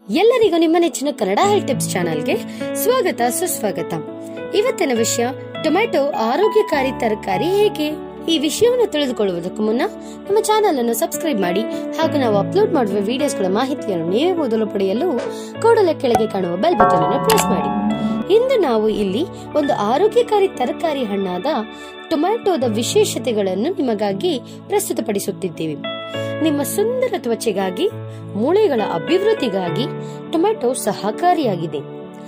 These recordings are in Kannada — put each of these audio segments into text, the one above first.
ಎಲ್ಲರಿಗೂ ನಿಮ್ಮ ನೆಚ್ಚಿನ ಕನ್ನಡ ಹೆಲ್ತ್ ಟಿಪ್ಸ್ ಚಾನೆಲ್ಗೆ ಸ್ವಾಗತ ಸುಸ್ವಾಗತ ಇವತ್ತಿನ ವಿಷಯ ಟೊಮ್ಯಾಟೊ ಆರೋಗ್ಯಕಾರಿ ತರಕಾರಿ ಹೇಗೆ ಈ ವಿಷಯವನ್ನು ತಿಳಿದುಕೊಳ್ಳುವುದಕ್ಕೂ ಮುನ್ನ ನಮ್ಮ ಚಾನೆಲ್ ಅನ್ನು ಸಬ್ಸ್ಕ್ರೈಬ್ ಮಾಡಿ ಹಾಗೂ ನಾವು ಅಪ್ಲೋಡ್ ಮಾಡುವ ವಿಡಿಯೋಸ್ಗಳ ಮಾಹಿತಿಯನ್ನು ನೀವೇ ಮೊದಲು ಪಡೆಯಲು ಕೂಡಲೇ ಕೆಳಗೆ ಕಾಣುವ ಬೆಲ್ ಬಟನ್ ಅನ್ನು ಪ್ರೆಸ್ ಮಾಡಿ ಇಂದು ನಾವು ಇಲ್ಲಿ ಒಂದು ಆರೋಗ್ಯಕಾರಿ ತರಕಾರಿ ಹಣ್ಣಾದ ಟೊಮ್ಯಾಟೊದ ವಿಶೇಷತೆಗಳನ್ನು ನಿಮಗಾಗಿ ಪ್ರಸ್ತುತಪಡಿಸುತ್ತಿದ್ದೇವೆ ನಿಮ್ಮ ಸುಂದರ ತ್ವಚೆಗಾಗಿ ಮೂಳೆಗಳ ಅಭಿವೃದ್ಧಿಗಾಗಿ ಟೊಮ್ಯಾಟೊ ಸಹಕಾರಿಯಾಗಿದೆ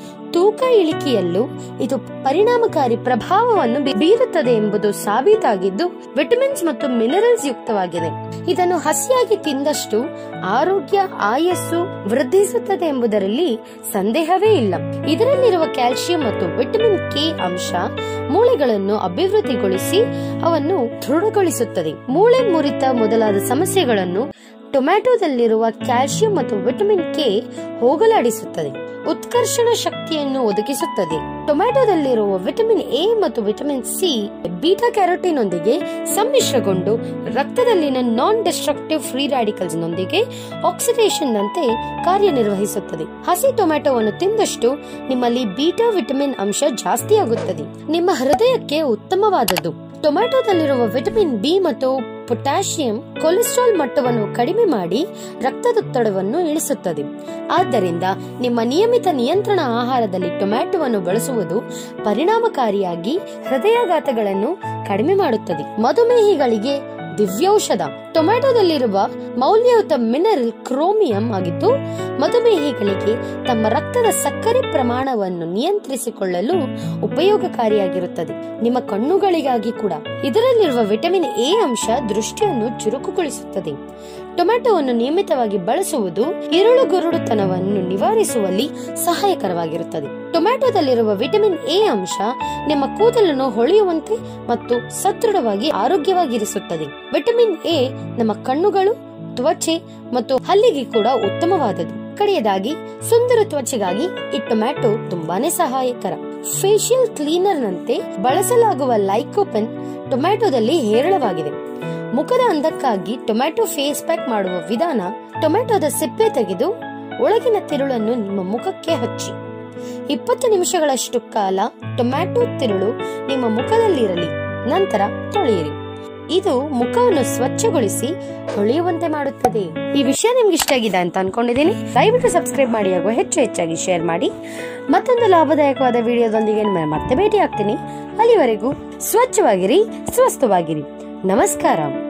ತೂಕ ಇಳಿಕೆಯಲ್ಲೂ ಇದು ಪರಿಣಾಮಕಾರಿ ಪ್ರಭಾವವನ್ನು ಬೀ- ಬೀರುತ್ತದೆ ಎಂಬುದು ಸಾಬೀತಾಗಿದ್ದು ವಿಟಮಿನ್ಸ್ ಮತ್ತು ಮಿನರಲ್ಸ್ ಯುಕ್ತವಾಗಿದೆ ಇದನ್ನು ಹಸಿಯಾಗಿ ತಿಂದಷ್ಟು ಆರೋಗ್ಯ ಆಯಸ್ಸು ವೃದ್ಧಿಸುತ್ತದೆ ಎಂಬುದರಲ್ಲಿ ಸಂದೇಹವೇ ಇಲ್ಲ ಇದರಲ್ಲಿರುವ ಕ್ಯಾಲ್ಸಿಯಂ ಮತ್ತು ವಿಟಮಿನ್ ಕೆ ಅಂಶ ಮೂಳೆಗಳನ್ನು ಅಭಿವೃದ್ಧಿಗೊಳಿಸಿ ಅವನ್ನು ದೃಢಗೊಳಿಸುತ್ತದೆ ಮೂಳೆ ಮುರಿತ ಮೊದಲಾದ ಸಮಸ್ಯೆಗಳನ್ನು ಟೊಮ್ಯಾಟೊದಲ್ಲಿರುವ ಕ್ಯಾಲ್ಸಿಯಂ ಮತ್ತು ವಿಟಮಿನ್ ಕೆ ಹೋಗಲಾಡಿಸುತ್ತದೆ ಉತ್ಕರ್ಷಣ ಶಕ್ತಿಯನ್ನು ಒದಗಿಸುತ್ತದೆ ಟೊಮ್ಯಾಟೊದಲ್ಲಿರುವ ವಿಟಮಿನ್ ಎ ಮತ್ತು ವಿಟಮಿನ್ ಸಿ ಬೀಟಾ ಕ್ಯಾರೋಟಿನ್ ಒಂದಿಗೆ ಸಮ್ಮಿಶ್ರಗೊಂಡು ರಕ್ತದಲ್ಲಿನ ನಾನ್ ಡೆಸ್ಟ್ರಕ್ಟಿವ್ ಫ್ರೀ ರಾಡಿಕಲ್ಸ್ ನೊಂದಿಗೆ ಆಕ್ಸಿಡೇಷನ್ ನಂತೆ ಕಾರ್ಯನಿರ್ವಹಿಸುತ್ತದೆ ಹಸಿ ಟೊಮ್ಯಾಟೊವನ್ನು ತಿಂದಷ್ಟು ನಿಮ್ಮಲ್ಲಿ ಬೀಟಾ ವಿಟಮಿನ್ ಅಂಶ ಜಾಸ್ತಿಯಾಗುತ್ತದೆ ನಿಮ್ಮ ಹೃದಯಕ್ಕೆ ಉತ್ತಮವಾದದ್ದು ಟೊಮ್ಯಾಟೊದಲ್ಲಿರುವ ವಿಟಮಿನ್ ಬಿ ಮತ್ತು ಪೊಟ್ಯಾಷಿಯಂ ಕೊಲೆಸ್ಟ್ರಾಲ್ ಮಟ್ಟವನ್ನು ಕಡಿಮೆ ಮಾಡಿ ರಕ್ತದೊತ್ತಡವನ್ನು ಇಳಿಸುತ್ತದೆ ಆದ್ದರಿಂದ ನಿಮ್ಮ ನಿಯಮಿತ ನಿಯಂತ್ರಣ ಆಹಾರದಲ್ಲಿ ಟೊಮ್ಯಾಟೊವನ್ನು ಬಳಸುವುದು ಪರಿಣಾಮಕಾರಿಯಾಗಿ ಹೃದಯಾಘಾತಗಳನ್ನು ಕಡಿಮೆ ಮಾಡುತ್ತದೆ ಮಧುಮೇಹಿಗಳಿಗೆ ದಿವ್ಯೌಷಧ ಟೊಮ್ಯಾಟೊದಲ್ಲಿರುವ ಮೌಲ್ಯಯುತ ಮಿನರಲ್ ಕ್ರೋಮಿಯಂ ಆಗಿದ್ದು ಮಧುಮೇಹಿಗಳಿಗೆ ತಮ್ಮ ರಕ್ತದ ಸಕ್ಕರೆ ಪ್ರಮಾಣವನ್ನು ನಿಯಂತ್ರಿಸಿಕೊಳ್ಳಲು ಉಪಯೋಗಕಾರಿಯಾಗಿರುತ್ತದೆ ನಿಮ್ಮ ಕಣ್ಣುಗಳಿಗಾಗಿ ಕೂಡ ಇದರಲ್ಲಿರುವ ವಿಟಮಿನ್ ಎ ಅಂಶ ದೃಷ್ಟಿಯನ್ನು ಚುರುಕುಗೊಳಿಸುತ್ತದೆ ಟೊಮ್ಯಾಟೊವನ್ನು ನಿಯಮಿತವಾಗಿ ಬಳಸುವುದು ಇರುಳು ಗುರುಡುತನವನ್ನು ನಿವಾರಿಸುವಲ್ಲಿ ಸಹಾಯಕರವಾಗಿರುತ್ತದೆ ಟೊಮ್ಯಾಟೊದಲ್ಲಿರುವ ವಿಟಮಿನ್ ಎ ಅಂಶ ನಿಮ್ಮ ಕೂದಲನ್ನು ಹೊಳೆಯುವಂತೆ ಮತ್ತು ಸದೃಢವಾಗಿ ಆರೋಗ್ಯವಾಗಿರಿಸುತ್ತದೆ ವಿಟಮಿನ್ ಎ ನಮ್ಮ ಕಣ್ಣುಗಳು ತ್ವಚೆ ಮತ್ತು ಹಲ್ಲಿಗೆ ಕೂಡ ಉತ್ತಮವಾದದ್ದು ಕಡೆಯದಾಗಿ ಸುಂದರ ತ್ವಚೆಗಾಗಿ ಈ ಟೊಮ್ಯಾಟೊ ತುಂಬಾನೇ ಸಹಾಯಕರ ಫೇಶಿಯಲ್ ಕ್ಲೀನರ್ ನಂತೆ ಬಳಸಲಾಗುವ ಲೈಕೋಪೆನ್ ಟೊಮ್ಯಾಟೊದಲ್ಲಿ ಹೇರಳವಾಗಿದೆ ಮುಖದ ಅಂದಕ್ಕಾಗಿ ಟೊಮ್ಯಾಟೊ ಫೇಸ್ ಪ್ಯಾಕ್ ಮಾಡುವ ವಿಧಾನ ಟೊಮ್ಯಾಟೊದ ಸಿಪ್ಪೆ ತೆಗೆದು ಒಳಗಿನ ತಿರುಳನ್ನು ನಿಮ್ಮ ಮುಖಕ್ಕೆ ಹಚ್ಚಿ ಇಪ್ಪತ್ತು ನಿಮಿಷಗಳಷ್ಟು ಕಾಲ ಟೊಮ್ಯಾಟೊ ತಿರುಳು ನಿಮ್ಮ ಮುಖದಲ್ಲಿರಲಿ ನಂತರ ತೊಳೆಯಿರಿ ಇದು ಮುಖವನ್ನು ಸ್ವಚ್ಛಗೊಳಿಸಿ ಹೊಳೆಯುವಂತೆ ಮಾಡುತ್ತದೆ ಈ ವಿಷಯ ನಿಮ್ಗೆ ಇಷ್ಟ ಆಗಿದೆ ಅಂತ ಅನ್ಕೊಂಡಿದ್ದೀನಿ ದಯವಿಟ್ಟು ಸಬ್ಸ್ಕ್ರೈಬ್ ಮಾಡಿ ಹಾಗೂ ಹೆಚ್ಚು ಹೆಚ್ಚಾಗಿ ಶೇರ್ ಮಾಡಿ ಮತ್ತೊಂದು ಲಾಭದಾಯಕವಾದ ವಿಡಿಯೋದೊಂದಿಗೆ ನಿಮ್ಮನ್ನ ಮತ್ತೆ ಭೇಟಿ ಆಗ್ತೀನಿ ಅಲ್ಲಿವರೆಗೂ ಸ್ವಚ್ಛವಾಗಿರಿ ಸ್ವಸ್ಥವಾಗಿರಿ ನಮಸ್ಕಾರ